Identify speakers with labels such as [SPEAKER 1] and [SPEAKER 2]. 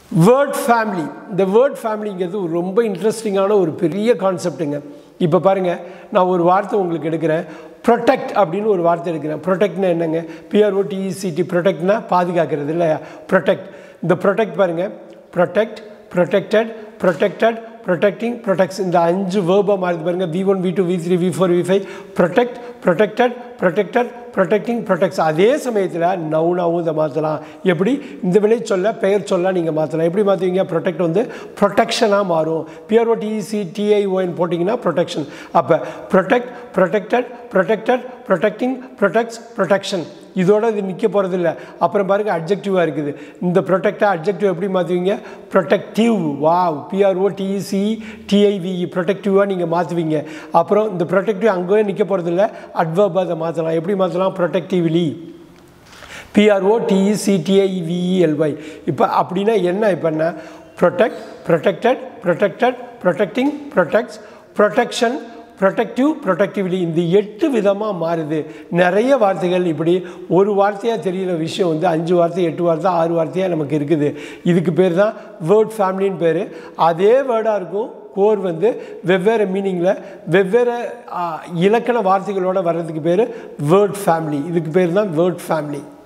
[SPEAKER 1] word family இந்த word ஃபேமிலிங்கிறது ஒரு ரொம்ப இன்ட்ரெஸ்டிங்கான ஒரு பெரிய கான்செப்ட்டுங்க இப்போ பாருங்கள் நான் ஒரு வார்த்தை உங்களுக்கு எடுக்கிறேன் ப்ரொடெக்ட் அப்படின்னு ஒரு வார்த்தை எடுக்கிறேன் ப்ரொடெக்ட்னா என்னங்க பிஆர்ஓடிஇசிடி ப்ரொடெக்ட்னா பாதுகாக்கிறது இல்லையா ப்ரொடெக்ட் இந்த ப்ரொடெக்ட் பாருங்கள் protect protected protected protecting protects இந்த அஞ்சு வேர்பாக மாறுது பாருங்கள் V one V two V three V four V five protect protected protected protecting protects அதே சமயத்தில் நவுனாவும் இதை மாற்றலாம் எப்படி இந்த வினை சொல்ல பெயர் சொல்ல நீங்கள் மாற்றலாம் எப்படி மாற்றுவீங்க ப்ரொடெக்ட் வந்து ப்ரொடெக்ஷனாக மாறும் பிஆர்ஓ டிஇசி டிஐஓஎன் போட்டிங்கன்னா ப்ரொடெக்ஷன் அப்போ protect protected protected protecting protects protection இதோட இது நிற்க போகிறதில்ல அப்புறம் பாருங்கள் அட்ஜெக்டிவாக இருக்குது இந்த ப்ரொடெக்டாக அட்ஜெக்டிவ் எப்படி மாற்றுவீங்க protective wow P R O T E C T I V E ப்ரொடெக்டிவாக நீங்கள் மாற்றுவீங்க அப்புறம் இந்த ப்ரொடெக்டிவ் அங்கேயே நிற்க போகிறதில்ல அட்வர்பாக அதை மாற்றலாம் எப்படி மாற்றலாம் ப்ரொடெக்டிவ்லி பிஆர்ஓ டிஇசிடிஐவிஇஎல்ஒய் இப்போ அப்படின்னா என்ன இப்போ என்ன protect protected protected protecting protects protection protective protectively இந்த எட்டு விதமாக மாறுது நிறைய வார்த்தைகள் இப்படி ஒரு வார்த்தையாக தெரிகிற விஷயம் வந்து அஞ்சு வார்த்தை எட்டு வார்த்தை ஆறு வார்த்தையாக நமக்கு இருக்குது இதுக்கு பேர் தான் வேர்ட் ஃபேமிலின்னு பேர் அதே வேர்டாக இருக்கும் கோர் வந்து வெவ்வேறு மீனிங்கில் வெவ்வேறு ஆ, இலக்கண வார்த்தைகளோட வர்றதுக்கு பேர் வேர்ட் ஃபேமிலி இதுக்கு பேர் தான் வேர்ட் ஃபேமிலி